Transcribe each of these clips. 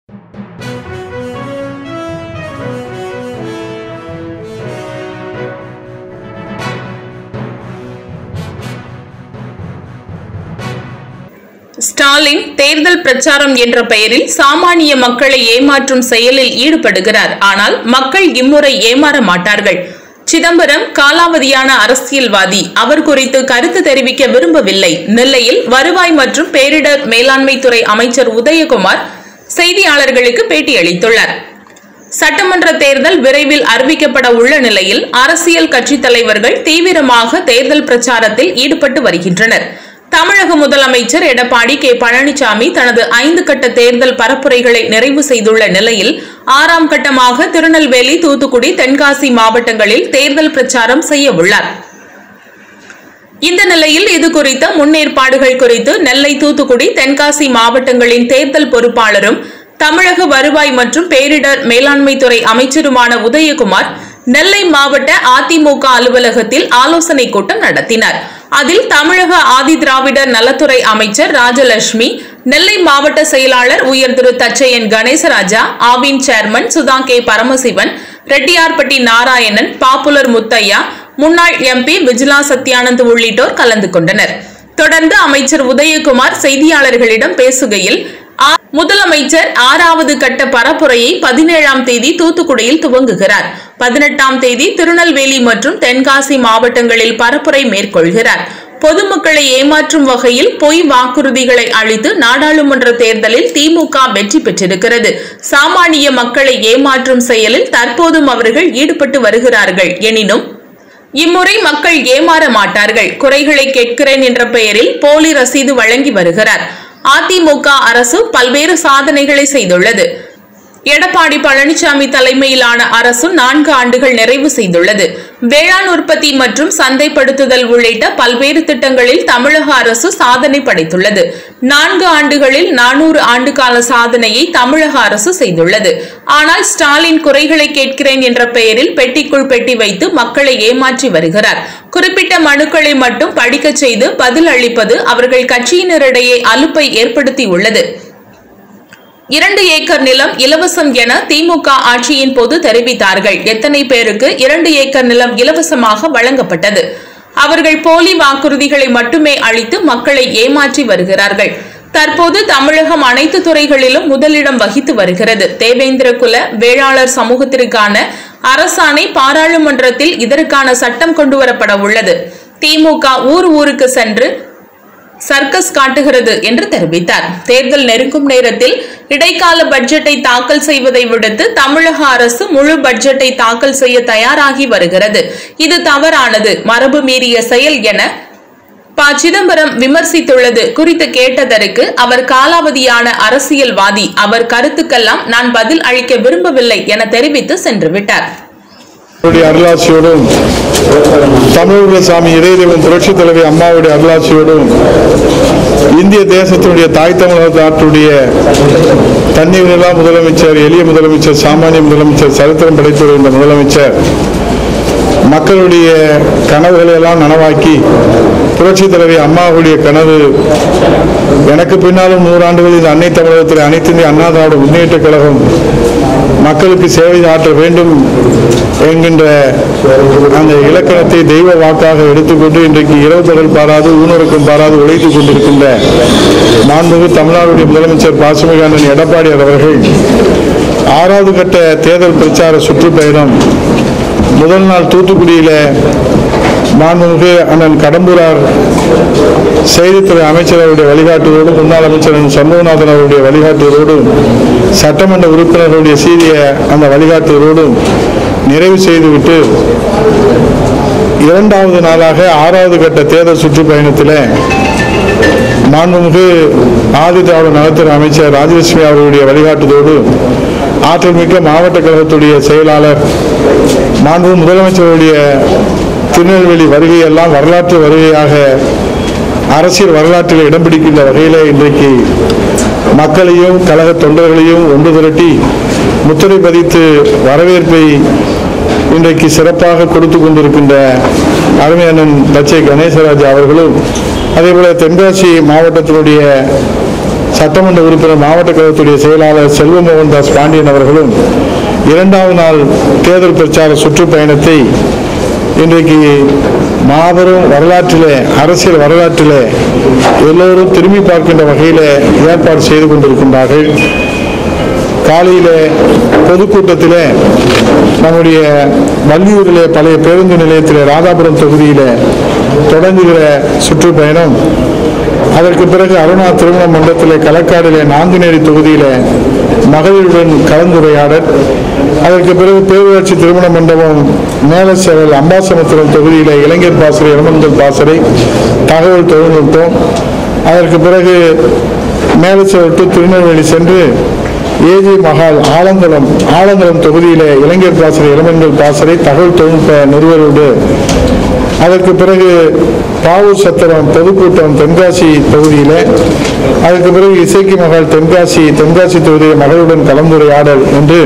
ஸ்டாலின் தேர்தல் பிரச்சாரம் என்ற பெயரில் சாமானிய மக்களை ஏமாற்றும் செயலில் ஈடுபடுகிறார் ஆனால் மக்கள் இம்முறை ஏமாற மாட்டார்கள் சிதம்பரம் காலாவதியான அரசியல்வாதி அவர் குறித்து கருத்து தெரிவிக்க விரும்பவில்லை நெல்லையில் வருவாய் மற்றும் பேரிடர் மேலாண்மை துறை அமைச்சர் உதயகுமார் செய்தியாளர்களுக்கு பேட்டியளித்துள்ளார் சட்டமன்ற தேர்தல் விரைவில் அறிவிக்கப்பட உள்ள நிலையில் அரசியல் கட்சித் தலைவர்கள் தீவிரமாக தேர்தல் பிரச்சாரத்தில் ஈடுபட்டு வருகின்றனர் தமிழக முதலமைச்சர் எடப்பாடி கே பழனிசாமி தனது ஐந்து கட்ட தேர்தல் பரப்புரைகளை நிறைவு செய்துள்ள நிலையில் ஆறாம் கட்டமாக திருநெல்வேலி தூத்துக்குடி தென்காசி மாவட்டங்களில் தேர்தல் பிரச்சாரம் செய்ய உள்ளார் இந்த நிலையில் இது குறித்த முன்னேற்பாடுகள் குறித்து நெல்லை தூத்துக்குடி தென்காசி மாவட்டங்களின் தேர்தல் பொறுப்பாளரும் தமிழக வருவாய் மற்றும் பேரிடர் மேலாண்மை துறை அமைச்சருமான உதயகுமார் நெல்லை மாவட்ட அதிமுக அலுவலகத்தில் ஆலோசனை கூட்டம் நடத்தினார் அதில் தமிழக ஆதி திராவிடர் நலத்துறை அமைச்சர் ராஜலட்சுமி நெல்லை மாவட்ட செயலாளர் உயர் Thiru Thachaiyan Ganesaraja Aavin chairman Sudha K Paramasivan Rettiyarpatti Narayanan popular Muthaiah முன்னாள் எம்பி விஜிலா சத்யானந்த் உள்ளிட்டோர் கலந்து கொண்டனர் தொடர்ந்து அமைச்சர் உதயகுமார் செய்தியாளர்களிடம் பேசுகையில் ஆ- முதலமைச்சர் ஆறாவது கட்ட பரப்புரையை பதினேழாம் தேதி தூத்துக்குடியில் துவங்குகிறார் பதினெட்டாம் தேதி திருநெல்வேலி மற்றும் தென்காசி மாவட்டங்களில் பரப்புரை மேற்கொள்கிறார் பொதுமக்களை ஏமாற்றும் வகையில் பொய் வாக்குறுதிகளை அளித்து நாடாளுமன்ற தேர்தலில் திமுக வெற்றி பெற்றிருக்கிறது சாமானிய மக்களை ஏமாற்றும் செயலில் தற்போதும் அவர்கள் ஈடுபட்டு வருகிறார்கள் எனினும் இம்முறை மக்கள் ஏமாற மாட்டார்கள் குறைகளை கேட்கிறேன் என்ற பெயரில் போலி ரசீது வழங்கி வருகிறார் அதிமுக அரசு பல்வேறு சாதனைகளை செய்துள்ளது எடப்பாடி பழனிசாமி தலைமையிலான அரசு நான்கு ஆண்டுகள் நிறைவு செய்துள்ளது வேளாண் உற்பத்தி மற்றும் சந்தைப்படுத்துதல் உள்ளிட்ட பல்வேறு திட்டங்களில் தமிழக அரசு சாதனை படைத்துள்ளது நான்கு ஆண்டுகளில் நானூறு ஆண்டுகால சாதனையை தமிழக அரசு செய்துள்ளது ஆனால் ஸ்டாலின் குறைகளை கேட்கிறேன் என்ற பெயரில் பெட்டிக்குள் பெட்டி வைத்து மக்களை ஏமாற்றி வருகிறார் குறிப்பிட்ட மனுக்களை மட்டும் படிக்கச் செய்து பதில் அளிப்பது அவர்கள் கட்சியினரிடையே அலுப்பை ஏற்படுத்தியுள்ளது இரண்டு ஏக்கர் நிலம் இலவசம் என திமுக ஆட்சியின் போது தெரிவித்தார்கள் எத்தனை பேருக்கு இரண்டு ஏக்கர் நிலம் இலவசமாக வழங்கப்பட்டது அவர்கள் போலி வாக்குறுதிகளை மட்டுமே அளித்து மக்களை ஏமாற்றி வருகிறார்கள் தற்போது தமிழகம் அனைத்து துறைகளிலும் முதலிடம் வகித்து வருகிறது தேவேந்திர குல வேளாளர் சமூகத்திற்கான அரசாணை பாராளுமன்றத்தில் இதற்கான சட்டம் கொண்டுவரப்பட உள்ளது திமுக ஊர் ஊருக்கு சென்று சர்க்கஸ் காட்டுகிறது என்று தெரிவித்தார் தேர்தல் நெருங்கும் நேரத்தில் இடைக்கால பட்ஜெட்டை தாக்கல் செய்வதை விடுத்து தமிழக அரசு முழு பட்ஜெட்டை தாக்கல் செய்ய தயாராகி வருகிறது இது தவறானது மரபு மீறிய செயல் என ப சிதம்பரம் விமர்சித்துள்ளது குறித்து கேட்டதற்கு அவர் காலாவதியான அரசியல்வாதி அவர் கருத்துக்கெல்லாம் நான் பதில் அளிக்க விரும்பவில்லை என தெரிவித்து சென்று விட்டார் அவருடைய அருளாட்சியோடும் தமிழக சாமி இறைதேவன் புரட்சி தலைவி அம்மாவுடைய அருளாட்சியோடும் இந்திய தேசத்தினுடைய தாய் தமிழக நாட்டுடைய தன்னிவரில்லா முதலமைச்சர் எளிய முதலமைச்சர் சாமானிய முதலமைச்சர் சரித்திரம் படைத்தவர் என்ற முதலமைச்சர் மக்களுடைய கனவுகளை எல்லாம் நனவாக்கி புரட்சி தலைவி அம்மாவுடைய கனவு எனக்கு பின்னாலும் நூறாண்டுகளில் இந்த அன்னை தமிழகத்தில் அனைத்து இந்திய அண்ணா திராவிட முன்னேற்ற கழகம் மக்களுக்கு சேவை ஆற்ற வேண்டும் என்கின்ற அந்த இலக்கணத்தை தெய்வ வாக்காக எடுத்துக்கொண்டு இன்றைக்கு இரவு பகல் பாராது ஊனருக்கும் பாராது உழைத்துக் கொண்டிருக்கின்ற மாண்புமிகு தமிழ்நாடுடைய முதலமைச்சர் பாசுமிகு அண்ணன் எடப்பாடியார் அவர்கள் ஆறாவது கட்ட தேர்தல் பிரச்சார சுற்றுப்பயணம் முதல் நாள் தூத்துக்குடியில மாண்புமிகு அண்ணன் கடம்பூரார் செய்தித்துறை அமைச்சர் அவருடைய வழிகாட்டுதலோடு முன்னாள் அமைச்சர் அண்ணன் சண்முகநாதன் அவருடைய வழிகாட்டுதலோடும் சட்டமன்ற உறுப்பினர்களுடைய சீரிய அந்த வழிகாட்டுதலோடும் நிறைவு செய்துவிட்டு இரண்டாவது நாளாக ஆறாவது கட்ட தேர்தல் சுற்றுப்பயணத்தில் மாண்புமிகு ஆதி திராவிட நலத்துறை அமைச்சர் ராஜலட்சுமி அவர்களுடைய வழிகாட்டுதோடு ஆற்றல் மிக்க மாவட்ட கழகத்துடைய செயலாளர் மாண்பு முதலமைச்சருடைய திருநெல்வேலி வருகையெல்லாம் வரலாற்று வருகையாக அரசியல் வரலாற்றில் இடம் பிடிக்கின்ற வகையில் இன்றைக்கு மக்களையும் கழக தொண்டர்களையும் ஒன்று திரட்டி முத்திரை பதித்து வரவேற்பை இன்றைக்கு சிறப்பாக கொடுத்து கொண்டிருக்கின்ற அருமையண்ணன் தச்சை கணேசராஜ் அவர்களும் அதேபோல தென்காசி மாவட்டத்தினுடைய சட்டமன்ற உறுப்பினர் மாவட்ட கழகத்துடைய செயலாளர் செல்வ மோகன்தாஸ் பாண்டியன் அவர்களும் இரண்டாவது நாள் தேர்தல் பிரச்சார சுற்றுப்பயணத்தை இன்றைக்கு மாபெரும் வரலாற்றிலே அரசியல் வரலாற்றிலே எல்லோரும் திரும்பி பார்க்கின்ற வகையிலே ஏற்பாடு செய்து கொண்டிருக்கின்றார்கள் காலையிலே பொதுக்கூட்டத்திலே நம்முடைய வள்ளியூரிலே பழைய பேருந்து நிலையத்திலே ராதாபுரம் தொகுதியிலே தொடங்குகிற சுற்றுப்பயணம் அதற்கு பிறகு அருணா திருமண மண்டலத்திலே களக்காடிலே நாங்குநேரி தொகுதியிலே மகளிருடன் கலந்துரையாடல் அதற்கு பிறகு பேரூராட்சி திருமண மண்டபம் மேலசேவல் அம்பாசமுத்திரம் தொகுதியிலே இளைஞர் பாசறை இளமந்தல் பாசறை தகவல் தொழில்நுட்பம் அதற்கு பிறகு மேலசேவல் டு திருநெல்வேலி சென்று ஏஜி மகால் ஆலங்குளம் ஆலங்குளம் தொகுதியிலே இளைஞர் பாசறை இளமன்கள் பாசறை தகவல் தொழில்நுட்ப நிறுவனோடு அதற்கு பிறகு பாவூர் சத்திரம் பொதுக்கூட்டம் தென்காசி தொகுதியிலே அதற்கு பிறகு இசைக்கு மகள் தென்காசி தென்காசி தொகுதியில் மகளுடன் கலந்துரையாடல் என்று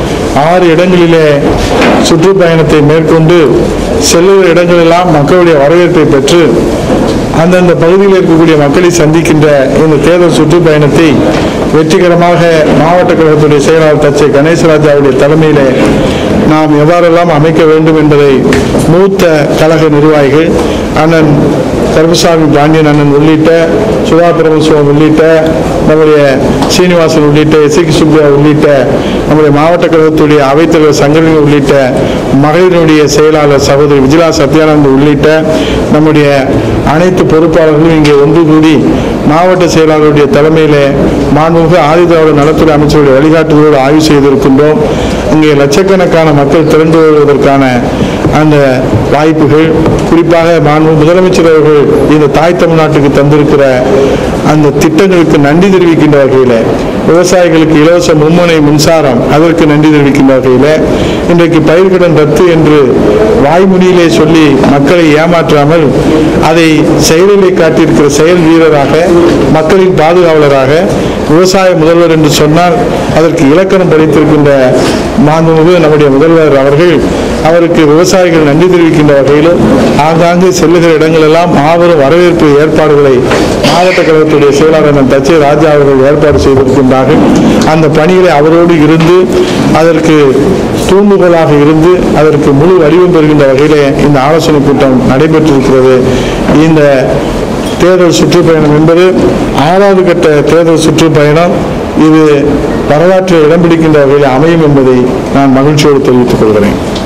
ஆறு இடங்களிலே சுற்றுப்பயணத்தை மேற்கொண்டு செல்லுகிற இடங்களெல்லாம் மக்களுடைய வரவேற்பை பெற்று அந்தந்த பகுதியில் இருக்கக்கூடிய மக்களை சந்திக்கின்ற இந்த தேர்தல் சுற்றுப்பயணத்தை வெற்றிகரமாக மாவட்ட கழகத்துடைய செயலாளர் தச்சை கணேசராஜாவுடைய தலைமையிலே நாம் எவ்வாறெல்லாம் அமைக்க வேண்டும் என்பதை மூத்த கழக நிர்வாகிகள் அண்ணன் கருப்பசாமி பாண்டியன் அண்ணன் உள்ளிட்ட சுதா பிரபுசுவம் உள்ளிட்ட நம்முடைய சீனிவாசன் உள்ளிட்ட எஸ்கி சுப்பியா உள்ளிட்ட நம்முடைய மாவட்ட கழகத்துடைய அவைத்தலைவர் சங்கரன் உள்ளிட்ட மகளிருடைய செயலாளர் சகோதரி விஜயா சத்யானந்த் உள்ளிட்ட நம்முடைய அனைத்து பொறுப்பாளர்களும் இங்கே ஒன்று கூடி மாவட்ட செயலாளருடைய தலைமையிலே மாண்புமிகு ஆதிதிராவிட நலத்துறை அமைச்சருடைய வழிகாட்டுதலோடு ஆய்வு செய்திருக்கின்றோம் இங்கே லட்சக்கணக்கான மக்கள் திரண்டு வருவதற்கான அந்த வாய்ப்புகள் குறிப்பாக மாண்பு முதலமைச்சர் அவர்கள் இந்த தாய் தமிழ்நாட்டுக்கு தந்திருக்கிற அந்த திட்டங்களுக்கு நன்றி தெரிவிக்கின்ற வகையில் விவசாயிகளுக்கு இலவச மும்முனை மின்சாரம் அதற்கு நன்றி தெரிவிக்கின்ற வகையில் இன்றைக்கு பயிர்கடன் ரத்து என்று வாய்மொழியிலே சொல்லி மக்களை ஏமாற்றாமல் அதை செயலிலே காட்டியிருக்கிற செயல் வீரராக மக்களின் பாதுகாவலராக விவசாய முதல்வர் என்று சொன்னால் அதற்கு இலக்கணம் படைத்திருக்கின்ற மாண்புமிகு நம்முடைய முதல்வர் அவர்கள் அவருக்கு விவசாயிகள் நன்றி தெரிவிக்கின்ற வகையிலும் ஆங்காங்கு செல்லுகிற இடங்களெல்லாம் மாபெரும் வரவேற்பு ஏற்பாடுகளை மாவட்ட கழகத்துடைய செயலாளர் அண்ணன் தச்சை ராஜா அவர்கள் ஏற்பாடு செய்திருக்கின்றார்கள் அந்த பணியிலே அவரோடு இருந்து அதற்கு தூண்டுகோலாக இருந்து அதற்கு முழு வடிவம் பெறுகின்ற வகையிலே இந்த ஆலோசனை கூட்டம் நடைபெற்றிருக்கிறது இந்த தேர்தல் சுற்றுப்பயணம் என்பது ஆறாவது கட்ட தேர்தல் சுற்றுப்பயணம் இது வரலாற்றில் இடம் பிடிக்கின்ற வகையில் அமையும் என்பதை நான் மகிழ்ச்சியோடு தெரிவித்துக் கொள்கிறேன்